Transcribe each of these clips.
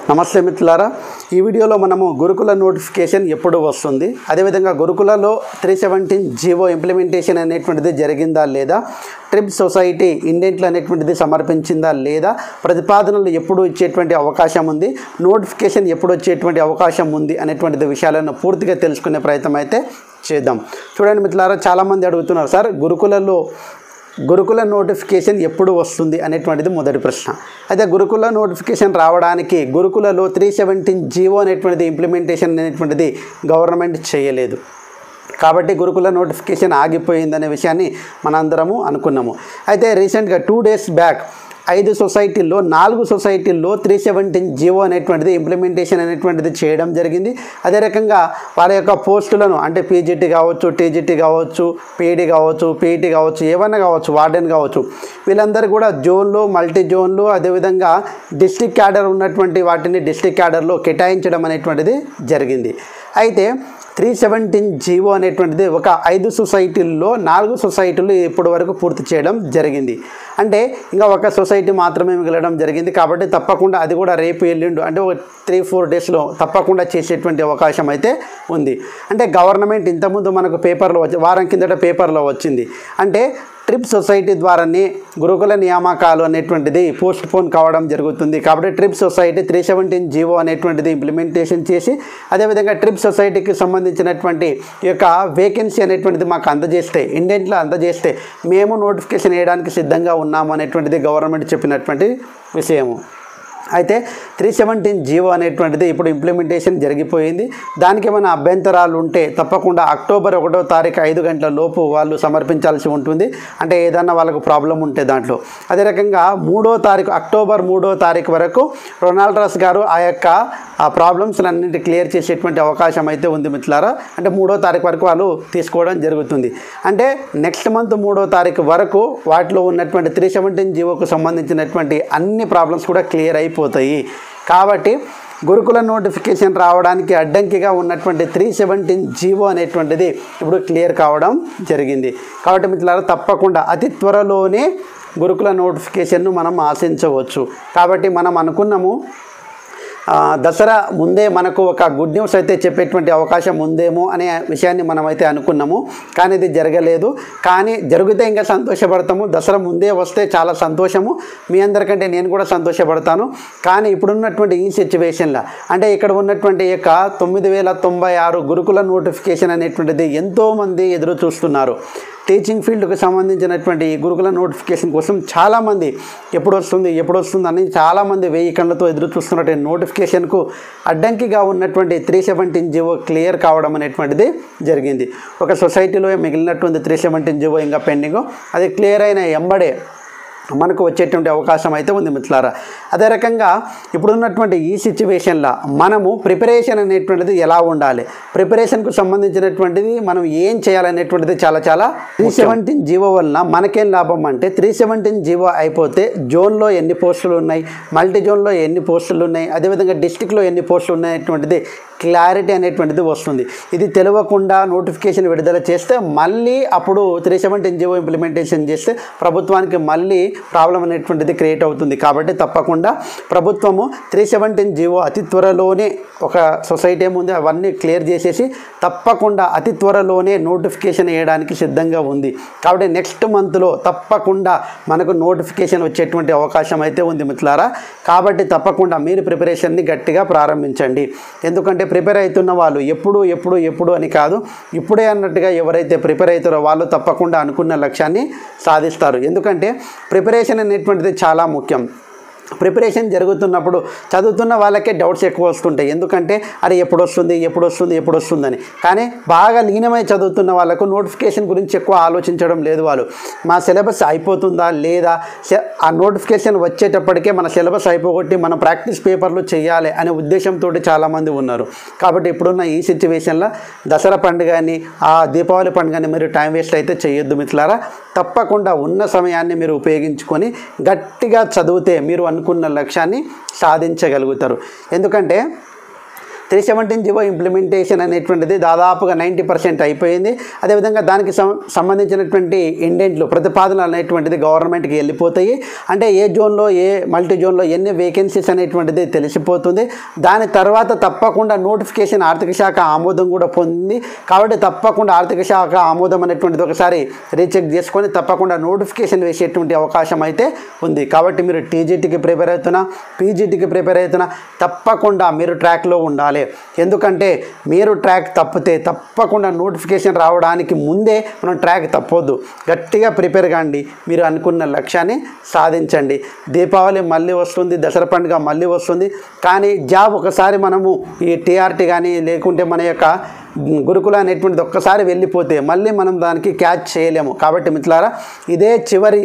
నమస్తే మిత్రులారా ఈ వీడియోలో మనము గురుకుల నోటిఫికేషన్ ఎప్పుడు వస్తుంది అదేవిధంగా గురుకులలో త్రీ సెవెంటీన్ జీవో ఇంప్లిమెంటేషన్ అనేటువంటిది జరిగిందా లేదా ట్రిప్ సొసైటీ ఇండెంట్లు అనేటువంటిది సమర్పించిందా లేదా ప్రతిపాదనలు ఎప్పుడు ఇచ్చేటువంటి అవకాశం ఉంది నోటిఫికేషన్ ఎప్పుడు వచ్చేటువంటి అవకాశం ఉంది అనేటువంటి విషయాలను పూర్తిగా తెలుసుకునే ప్రయత్నం అయితే చేద్దాం చూడండి మిత్రులారా చాలామంది అడుగుతున్నారు సార్ గురుకులలో గురుకుల నోటిఫికేషన్ ఎప్పుడు వస్తుంది అనేటువంటిది మొదటి ప్రశ్న అయితే గురుకుల నోటిఫికేషన్ రావడానికి గురుకులలో త్రీ సెవెంటీన్ జీవో అనేటువంటిది ఇంప్లిమెంటేషన్ అనేటువంటిది గవర్నమెంట్ చేయలేదు కాబట్టి గురుకుల నోటిఫికేషన్ ఆగిపోయిందనే విషయాన్ని మనందరము అనుకున్నాము అయితే రీసెంట్గా టూ డేస్ బ్యాక్ ఐదు సొసైటీల్లో నాలుగు సొసైటీల్లో త్రీ సెవెంటీన్ జీవో అనేటువంటిది ఇంప్లిమెంటేషన్ అనేటువంటిది చేయడం జరిగింది అదే రకంగా వాళ్ళ యొక్క పోస్టులను అంటే పీజీటీ కావచ్చు టీజీటీ కావచ్చు పీఈడీ కావచ్చు పీఈటీ కావచ్చు ఏమన్నా కావచ్చు వార్డెన్ కావచ్చు వీళ్ళందరూ కూడా జోన్లు మల్టీ జోన్లు అదేవిధంగా డిస్టిక్ క్యాడర్ ఉన్నటువంటి వాటిని డిస్టిక్ క్యాడర్లో కేటాయించడం అనేటువంటిది జరిగింది అయితే త్రీ సెవెంటీన్ జీవో అనేటువంటిది ఒక ఐదు సొసైటీల్లో నాలుగు సొసైటీలు ఇప్పటి వరకు పూర్తి చేయడం జరిగింది అంటే ఇంకా ఒక సొసైటీ మాత్రమే మిగలడం జరిగింది కాబట్టి తప్పకుండా అది కూడా రేపు ఎల్లుండు అంటే ఒక త్రీ ఫోర్ డేస్లో తప్పకుండా చేసేటువంటి అవకాశం అయితే ఉంది అంటే గవర్నమెంట్ ఇంతకుముందు మనకు పేపర్లో వచ్చి వారం కిందట పేపర్లో వచ్చింది అంటే ట్రిప్ సొసైటీ ద్వారానే గురుకుల నియామకాలు అనేటువంటిది పోస్ట్ పోన్ కావడం జరుగుతుంది కాబట్టి ట్రిప్ సొసైటీ త్రీ సెవెంటీన్ జీవో అనేటువంటిది ఇంప్లిమెంటేషన్ చేసి అదేవిధంగా ట్రిప్ సొసైటీకి సంబంధించినటువంటి ఈ యొక్క వేకెన్సీ అనేటువంటిది మాకు అందజేస్తే ఇండెంట్లో అందజేస్తే మేము నోటిఫికేషన్ వేయడానికి సిద్ధంగా ఉన్నాము అనేటువంటిది గవర్నమెంట్ చెప్పినటువంటి విషయము అయితే త్రీ సెవెంటీన్ జీవో అనేటువంటిది ఇప్పుడు ఇంప్లిమెంటేషన్ జరిగిపోయింది దానికి ఏమైనా అభ్యంతరాలు ఉంటే తప్పకుండా అక్టోబర్ ఒకటో తారీఖు ఐదు గంటల లోపు వాళ్ళు సమర్పించాల్సి ఉంటుంది అంటే ఏదన్నా వాళ్ళకు ప్రాబ్లం ఉంటే దాంట్లో అదే రకంగా మూడో తారీఖు అక్టోబర్ మూడో తారీఖు వరకు రొనాల్డ్ రాస్ గారు ఆ యొక్క ఆ ప్రాబ్లమ్స్ అన్నింటి క్లియర్ చేసేటువంటి అవకాశం అయితే ఉంది మిత్రులారా అంటే మూడో తారీఖు వరకు వాళ్ళు తీసుకోవడం జరుగుతుంది అంటే నెక్స్ట్ మంత్ మూడో తారీఖు వరకు వాటిలో ఉన్నటువంటి త్రీ సెవెంటీన్ జీవోకు సంబంధించినటువంటి అన్ని ప్రాబ్లమ్స్ కూడా క్లియర్ అయిపోతాయి కాబట్టి గురుకుల నోటిఫికేషన్ రావడానికి అడ్డంకిగా ఉన్నటువంటి త్రీ సెవెంటీన్ జీవో అనేటువంటిది ఇప్పుడు క్లియర్ కావడం జరిగింది కాబట్టి మిత్రులారా తప్పకుండా అతి త్వరలోనే గురుకుల నోటిఫికేషన్ను మనం ఆశించవచ్చు కాబట్టి మనం అనుకున్నాము ఆ, దసరా ముందే మనకు ఒక గుడ్ న్యూస్ అయితే చెప్పేటువంటి అవకాశం ఉందేమో అనే విషయాన్ని మనం అయితే అనుకున్నాము కానీ ఇది జరగలేదు కానీ జరిగితే ఇంకా సంతోషపడతాము దసరా ముందే వస్తే చాలా సంతోషము మీ అందరికంటే నేను కూడా సంతోషపడతాను కానీ ఇప్పుడున్నటువంటి ఈ సిచ్యువేషన్లో అంటే ఇక్కడ ఉన్నటువంటి ఈ యొక్క తొమ్మిది వేల తొంభై ఆరు గురుకుల నోటిఫికేషన్ అనేటువంటిది ఎంతోమంది ఎదురు చూస్తున్నారు టీచింగ్ ఫీల్డ్కి సంబంధించినటువంటి ఈ గురుకుల నోటిఫికేషన్ కోసం చాలామంది ఎప్పుడు వస్తుంది ఎప్పుడు వస్తుంది అని చాలామంది వెయ్యి కళ్ళతో ఎదురు చూస్తున్నటువంటి నోటిఫికేషన్కు అడ్డంకిగా ఉన్నటువంటి త్రీ సెవెంటీన్ జీవో క్లియర్ కావడం అనేటువంటిది జరిగింది ఒక సొసైటీలో మిగిలినటువంటి త్రీ సెవెంటీన్ జీవో ఇంకా పెండింగ్ అది క్లియర్ అయిన ఎంబడే మనకు వచ్చేటువంటి అవకాశం అయితే ఉంది మిత్రులారా అదే రకంగా ఇప్పుడున్నటువంటి ఈ సిచ్యువేషన్లో మనము ప్రిపరేషన్ అనేటువంటిది ఎలా ఉండాలి ప్రిపరేషన్కు సంబంధించినటువంటిది మనం ఏం చేయాలనేటువంటిది చాలా చాలా త్రీ సెవెంటీన్ జీవో వలన మనకేం లాభం అంటే త్రీ సెవెంటీన్ జీవో అయిపోతే జోన్లో ఎన్ని పోస్టులు ఉన్నాయి మల్టీ జోన్లో ఎన్ని పోస్టులు ఉన్నాయి అదేవిధంగా డిస్టిక్లో ఎన్ని పోస్టులు ఉన్నాయనేటువంటిది క్లారిటీ అనేటువంటిది వస్తుంది ఇది తెలియకుండా నోటిఫికేషన్ విడుదల చేస్తే మళ్ళీ అప్పుడు త్రీ సెవెంటీన్ జీవో ఇంప్లిమెంటేషన్ చేస్తే ప్రభుత్వానికి మళ్ళీ ప్రాబ్లం అనేటువంటిది క్రియేట్ అవుతుంది కాబట్టి తప్పకుండా ప్రభుత్వము త్రీ సెవెంటీన్ జీవో అతి త్వరలోనే ఒక సొసైటీ ఏముంది అవన్నీ క్లియర్ చేసేసి తప్పకుండా అతి త్వరలోనే నోటిఫికేషన్ వేయడానికి సిద్ధంగా ఉంది కాబట్టి నెక్స్ట్ మంత్లో తప్పకుండా మనకు నోటిఫికేషన్ వచ్చేటువంటి అవకాశం అయితే ఉంది మిత్రులారా కాబట్టి తప్పకుండా మీరు ప్రిపరేషన్ని గట్టిగా ప్రారంభించండి ఎందుకంటే ప్రిపేర్ అవుతున్న వాళ్ళు ఎప్పుడు ఎప్పుడు ఎప్పుడు అని కాదు ఇప్పుడే అన్నట్టుగా ఎవరైతే ప్రిపేర్ అవుతారో వాళ్ళు తప్పకుండా అనుకున్న లక్ష్యాన్ని సాధిస్తారు ఎందుకంటే ప్రిపరేషన్ అనేటువంటిది చాలా ముఖ్యం ప్రిపరేషన్ జరుగుతున్నప్పుడు చదువుతున్న వాళ్ళకే డౌట్స్ ఎక్కువ వస్తుంటాయి ఎందుకంటే అరే ఎప్పుడు వస్తుంది ఎప్పుడు వస్తుంది ఎప్పుడు వస్తుందని కానీ బాగా లీనమై చదువుతున్న వాళ్ళకు నోటిఫికేషన్ గురించి ఎక్కువ ఆలోచించడం లేదు వాళ్ళు మా సిలబస్ అయిపోతుందా లేదా సె- ఆ నోటిఫికేషన్ వచ్చేటప్పటికే మన సిలబస్ అయిపోగొట్టి మనం ప్రాక్టీస్ పేపర్లు చేయాలి అనే ఉద్దేశంతో చాలామంది ఉన్నారు కాబట్టి ఇప్పుడున్న ఈ సిచ్యువేషన్లో దసరా పండుగని ఆ దీపావళి పండుగని మీరు టైం వేస్ట్ అయితే చేయొద్దు మిత్రులారా తప్పకుండా ఉన్న సమయాన్ని మీరు ఉపయోగించుకొని గట్టిగా చదివితే మీరు అనుకున్న లక్ష్యాన్ని సాధించగలుగుతారు ఎందుకంటే త్రీ సెవెంటీన్ జీవో ఇంప్లిమెంటేషన్ అనేటువంటిది దాదాపుగా నైంటీ పర్సెంట్ అయిపోయింది అదేవిధంగా దానికి సం- సంబంధించినటువంటి ఇండెంట్లు ప్రతిపాదనలు అనేటువంటిది గవర్నమెంట్కి వెళ్ళిపోతాయి అంటే ఏ జోన్లో ఏ మల్టీ జోన్లో ఎన్ని వేకెన్సీస్ అనేటువంటిది తెలిసిపోతుంది దాని తర్వాత తప్పకుండా నోటిఫికేషన్ ఆర్థిక శాఖ ఆమోదం కూడా పొందింది కాబట్టి తప్పకుండా ఆర్థిక శాఖ ఆమోదం అనేటువంటిది ఒకసారి రీచెక్ చేసుకొని తప్పకుండా నోటిఫికేషన్ వేసేటువంటి అవకాశం అయితే ఉంది కాబట్టి మీరు టీజీటీకి ప్రిపేర్ అవుతున్నా పీజీటీకి ప్రిపేర్ అవుతున్నా తప్పకుండా మీరు ట్రాక్లో ఉండాలి ఎందుకంటే మీరు ట్రాక్ తప్పితే తప్పకుండా నోటిఫికేషన్ రావడానికి ముందే మనం ట్రాక్ తప్పొద్దు గట్టిగా ప్రిపేర్ కాండి మీరు అనుకున్న లక్ష్యాన్ని సాధించండి దీపావళి మళ్ళీ వస్తుంది దసరా పండుగ మళ్ళీ వస్తుంది కానీ జాబ్ ఒకసారి మనము ఈ టీఆర్టీ కానీ లేకుంటే మన యొక్క గురుకుల అనేటువంటిది ఒక్కసారి వెళ్ళిపోతే మళ్ళీ మనం దానికి క్యాచ్ చేయలేము కాబట్టి మిత్రులారా ఇదే చివరి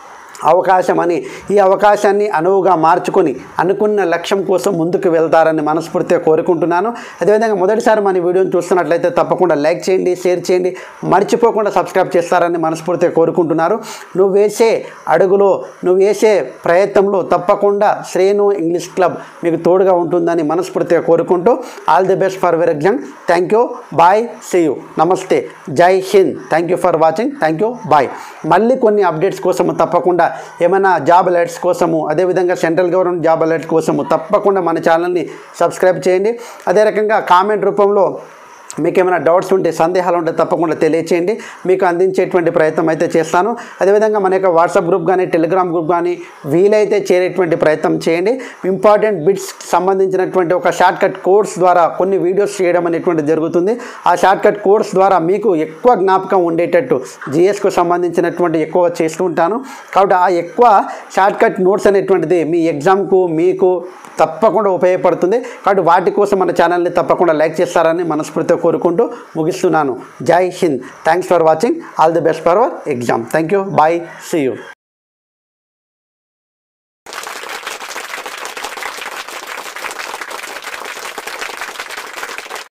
అవకాశం అని ఈ అవకాశాన్ని అనువుగా మార్చుకొని అనుకున్న లక్ష్యం కోసం ముందుకు వెళ్తారని మనస్ఫూర్తిగా కోరుకుంటున్నాను అదేవిధంగా మొదటిసారి మన వీడియోని చూస్తున్నట్లయితే తప్పకుండా లైక్ చేయండి షేర్ చేయండి మర్చిపోకుండా సబ్స్క్రైబ్ చేస్తారని మనస్ఫూర్తిగా కోరుకుంటున్నారు నువ్వు వేసే అడుగులో నువ్వు వేసే ప్రయత్నంలో తప్పకుండా శ్రేణు ఇంగ్లీష్ క్లబ్ మీకు తోడుగా ఉంటుందని మనస్ఫూర్తిగా కోరుకుంటూ all the best for your exam thank you bye see you నమస్తే జై హింద్ thank you for watching thank you bye మళ్ళీ కొన్ని అప్డేట్స్ కోసము తప్పకుండా ఏమైనా జాబ్ అలర్ట్స్ కోసము అదేవిధంగా సెంట్రల్ గవర్నమెంట్ జాబ్ అలర్ట్ కోసము తప్పకుండా మన ఛానల్ని సబ్స్క్రైబ్ చేయండి అదే రకంగా కామెంట్ రూపంలో మీకు ఏమైనా డౌట్స్ ఉంటే సందేహాలు ఉంటే తప్పకుండా తెలియచేయండి మీకు అందించేటువంటి ప్రయత్నం అయితే చేస్తాను అదేవిధంగా మన యొక్క వాట్సాప్ గ్రూప్ కానీ టెలిగ్రామ్ గ్రూప్ కానీ వీలైతే చేరేటువంటి ప్రయత్నం చేయండి ఇంపార్టెంట్ బిట్స్ సంబంధించినటువంటి ఒక షార్ట్ కట్ కోర్స్ ద్వారా కొన్ని వీడియోస్ చేయడం అనేటువంటి జరుగుతుంది ఆ షార్ట్ కట్ కోర్స్ ద్వారా మీకు ఎక్కువ జ్ఞాపకం ఉండేటట్టు జిఎస్కు సంబంధించినటువంటి ఎక్కువ చేస్తూ ఉంటాను కాబట్టి ఆ ఎక్కువ షార్ట్ కట్ నోట్స్ అనేటువంటిది మీ ఎగ్జామ్కు మీకు తప్పకుండా ఉపయోగపడుతుంది కాబట్టి వాటి కోసం మన ఛానల్ని తప్పకుండా లైక్ చేస్తారని మనస్ఫూర్తిగా కోరుకుంటూ ముగిస్తున్నాను జై హింద్ thanks for watching all the best for our exam thank you bye see you